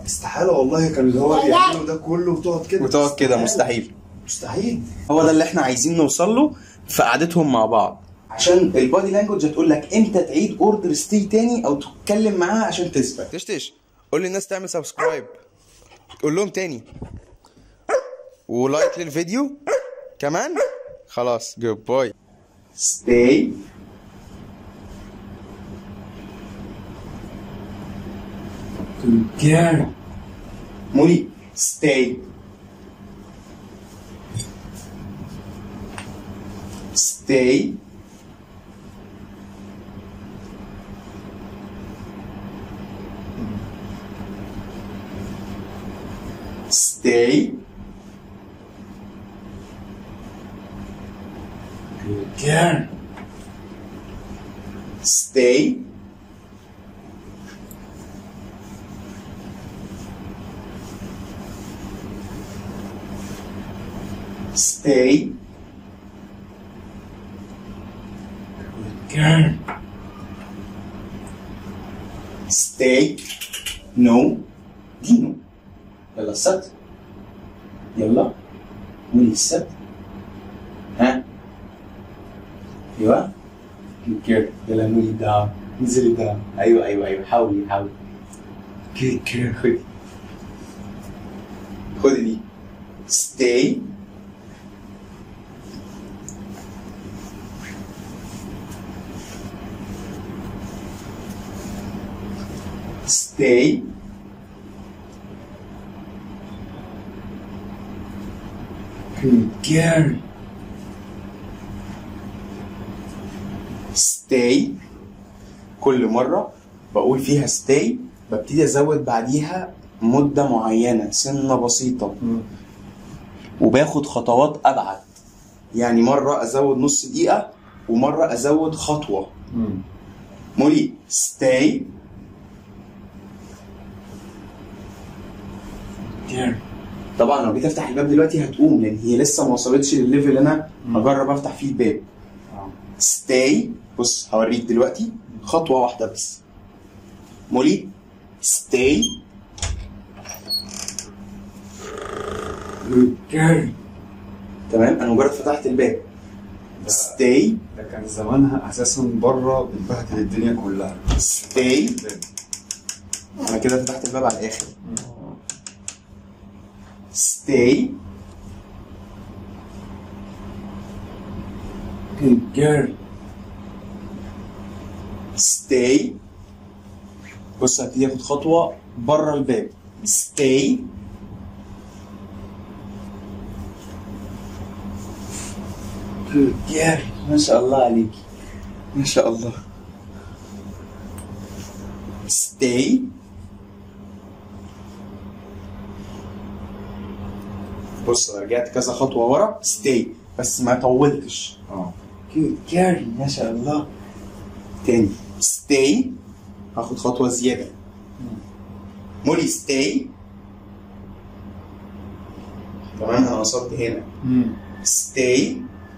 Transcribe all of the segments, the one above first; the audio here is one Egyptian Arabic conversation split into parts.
استحاله والله كان اللي هو بيعمله ده كله وتقعد كده وتقعد كده استحالة. مستحيل مستحيل هو ده اللي احنا عايزين نوصل له في قعدتهم مع بعض عشان البادي لانجوج هتقول لك امتى تعيد اوردر ستي تاني او تتكلم معاها عشان تثبت تشتش قول للناس تعمل سبسكرايب قول لهم تاني ولايك للفيديو كمان خلاص جود باي stay Good مولي stay stay stay girl. stay stay Girl. stay no دينو يلا السبت يلا قولي السبت ها ايوه كير يلا نولي داون انزلي داون ايوه ايوه ايوه حاولي حاولي كير كير خدي خدي دي stay stay Good girl. stay كل مرة بقول فيها stay ببتدي ازود بعديها مدة معينة سنة بسيطة وباخد خطوات ابعد يعني مرة ازود نص دقيقة ومرة ازود خطوة مولي stay Girl. طبعا لو جيت افتح الباب دلوقتي هتقوم لان هي لسه ما وصلتش للليفل اللي انا هجرب افتح فيه الباب stay بص هوريك دلوقتي خطوة واحدة بس مولي stay Good girl. تمام انا مجرد فتحت الباب stay ده كان زمانها اساسا بره بتبهدل الدنيا كلها stay انا كده فتحت الباب على الاخر stay Good girl. stay بص هبتدي اخد خطوة بره الباب stay Good girl. ما شاء الله عليكي ما شاء الله stay بص أنا رجعت كذا خطوة ورا stay بس ما طولتش اه Good girl ما شاء الله تاني stay هاخد خطوة زيادة مولي stay كمان أنا وصلت هنا stay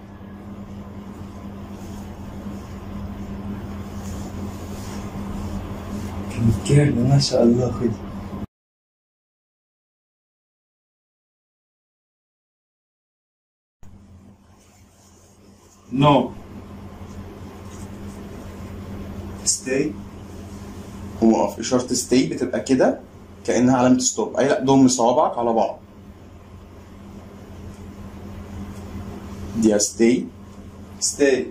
Good girl. ما شاء الله خدي No. Stay. قوم اقف اشاره ستي بتبقى كده كانها علامه ستوب اي لا ضم صوابعك على بعض دي ستي Stay.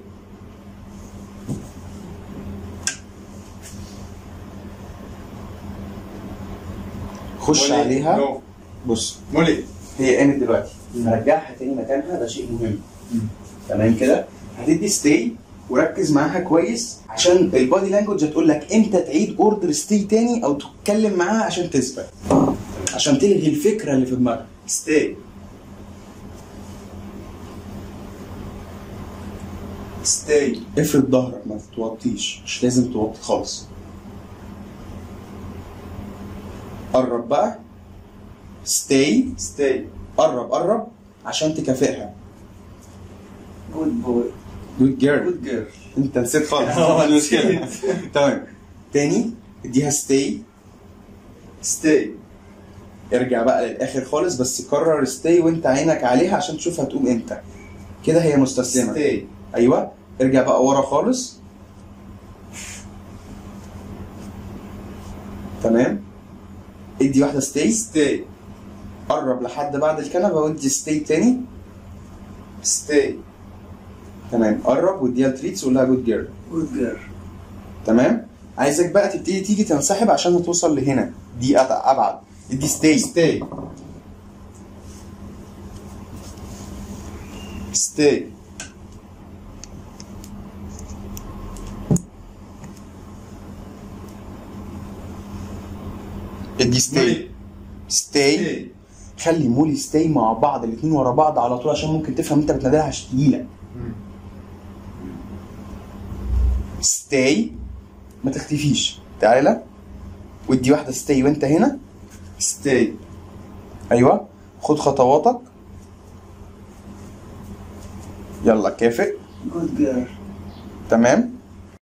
خش عليها No. بص مولي. هي قامت دلوقتي نرجعها تاني مكانها ده شيء مهم تمام كده هتدي ستي وركز معاها كويس عشان البادي لانجوج هتقول لك امتى تعيد اوردر ستي تاني او تتكلم معاها عشان تثبت عشان تلغي الفكره اللي في دماغك Stay. Stay. افرد ظهرك ما تتوطيش مش لازم توطي خالص قرب بقى stay Stay. قرب قرب عشان تكافئها Good boy. good girl Good girl. انت نسيت خالص اه، مش مشكلة. نسيت. تمام تاني اديها stay Stay. ارجع بقى للاخر خالص بس قرر ستي وانت عينك عليها عشان تشوف هتقوم امتى كده هي مستسلمه ستي ايوه ارجع بقى ورا خالص تمام ادي واحده ستي ستي قرب لحد بعد الكنبه وادي ستي تاني ستي تمام قرب واديها تريتس وقول لها جود جيرل جود جير تمام عايزك بقى تبتدي تيجي تنسحب عشان هتوصل لهنا دي أت- ابعد ادي ستي ستي ستي ادي ستي ستي خلي مولي ستي مع بعض الاثنين ورا بعض على طول عشان ممكن تفهم انت بتناديها عشان تجيلك ستي ما تختفيش تعالى ودي واحده ستي وانت هنا ستي ايوه خد خطواتك يلا كافئ جود جير تمام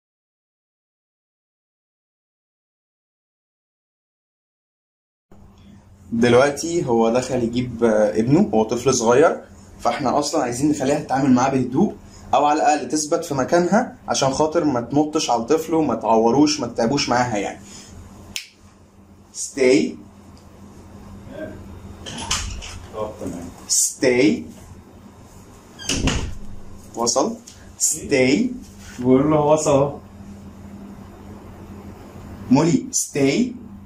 دلوقتي هو دخل يجيب آه، ابنه هو طفل صغير فاحنا اصلا عايزين نخليها تتعامل معاه بهدوء او على الاقل تثبت في مكانها عشان خاطر ما تنطش على الطفل وما تعوروش ما تتعبوش معاها يعني stay طب تمام stay وصل stay بقول له وصل اهو مولي stay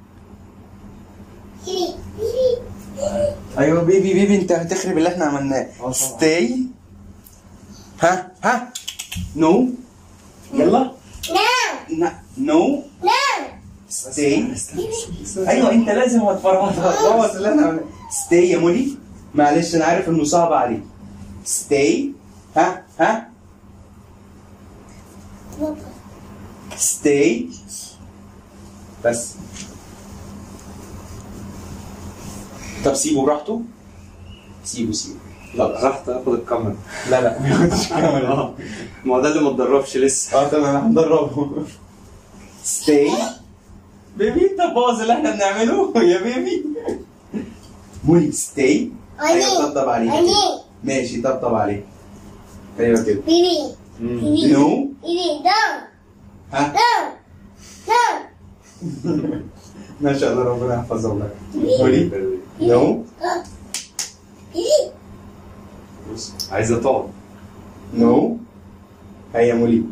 ايوه بيبي بيبي انت هتخرب اللي احنا عملناه اه طبعا. stay ها ها نو يلا نو stay ايوه انت لازم هتفرهد هتبوظ اللي احنا عملناه stay يا مولي معلش انا عارف انه صعب عليك stay ها ها stay بس طب سيبه براحته سيبه سيبه لا رحت اخد الكاميرا لا لا ما ياخدش اه ما هو ده اللي ما اتدربش لسه اه تمام هندربه ستي بيبي انت باظ اللي احنا بنعمله يا بيبي مولي ستي ايوه طبطب عليه ماشي طبطب عليه ايوه كده نو ها ما شاء الله ربنا يحفظه لك مولي نو بص عايزه تقعد نو هيا مولي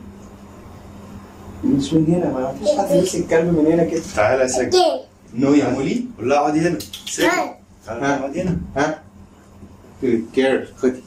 مش من هنا ما فيش حد يمسك كلب من هنا كده تعالى يا ساجد نو يا مولي قول لها اقعدي هنا ساجد تعالى ها. اقعدي هنا ها جود كير خدي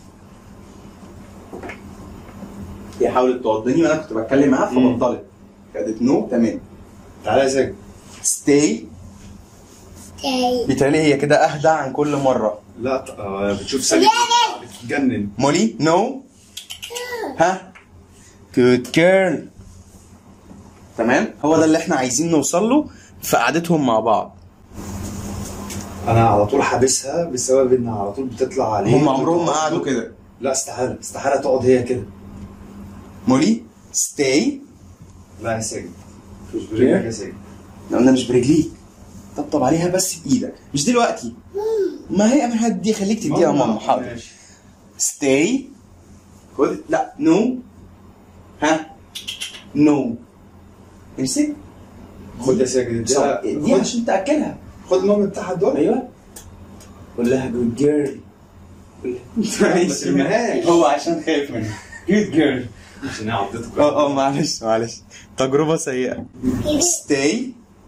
هي حاولت توضني وانا كنت بتكلم معاها مم. فبطلت قالت نو تمام تعالى يا ساجد ستي بيتهيألي هي كده اهدى عن كل مره لا ط- آه، بتشوف ساجد بتتجنن مولي نو ها جود كيرل تمام هو ده اللي احنا عايزين نوصل له في قعدتهم مع بعض انا على طول حابسها بسبب انها على طول بتطلع عليه هم عمرهم ما قعدوا كده لا استحاله استحاله تقعد هي كده مولي ستي لا يا ساجد مش برجلك يا ساجد قلنا مش برجليك طبطب عليها بس بايدك مش دلوقتي ما هي من هدي خليك تديها يا ماما حاضر ماشي. ستي خد لا نو ها نو امسك خد يا ساجد صح. اديها دي خد عشان تاكلها خد المام بتاعها دول ايوه قول لها جود جيرل ما ترميهاش. هو عشان خايف منها جود جيرل عشان هي عضتك اه اه معلش معلش تجربة سيئة ستي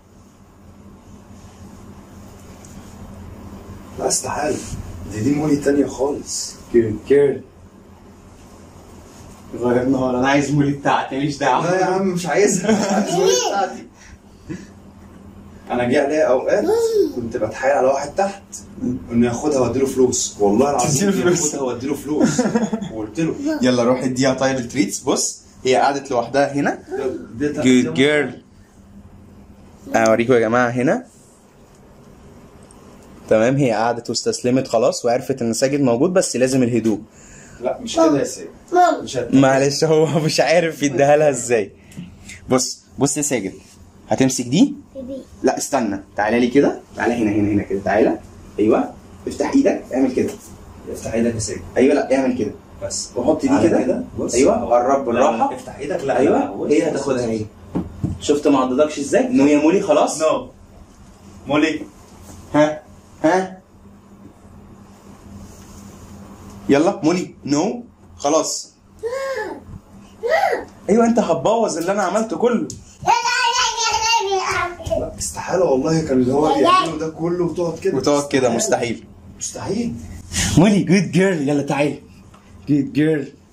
لا استحاله دي دي مولي تانية خالص جود جيرل غير النهار انا عايز مولي بتاعتي ماليش دعوة لا يا عم مش عايزها عايز مولي بتاعتي انا جه عليا اوقات كنت بتحايل على واحد تحت انه ياخدها واديله فلوس والله العظيم تديله فلوس. ياخدها واديله فلوس وقلت له يلا روح اديها طيب التريتس بص هي قعدت لوحدها هنا ده- ده- جود جيرل اوريكم يا جماعه هنا تمام هي قعدت واستسلمت خلاص وعرفت ان ساجد موجود بس لازم الهدوء لا مش كده يا سيد مش هت... معلش هو مش عارف يديها لها ازاي بص بص يا ساجد هتمسك دي لا استنى تعالى لي كده تعالى هنا هنا هنا كده تعالى ايوه افتح ايدك اعمل كده افتح ايدك يا سيدي ايوه لا اعمل كده بس وحط دي على كده بص ايوه أهو. قرب لا، بالراحه لا، افتح ايدك لا لا، ايوه بص، هي بص، هتاخدها بص. اهي شفت ما عضدكش ازاي نو يا مولي خلاص نو مولي ها ها يلا مولي نو خلاص ايوه انت هتبوظ اللي انا عملته كله لا استحاله والله كان اللي هو بيعمله ده كله وتقعد كده وتقعد كده مستحيل مستحيل مولي جود جيرل يلا تعالي جود جيرل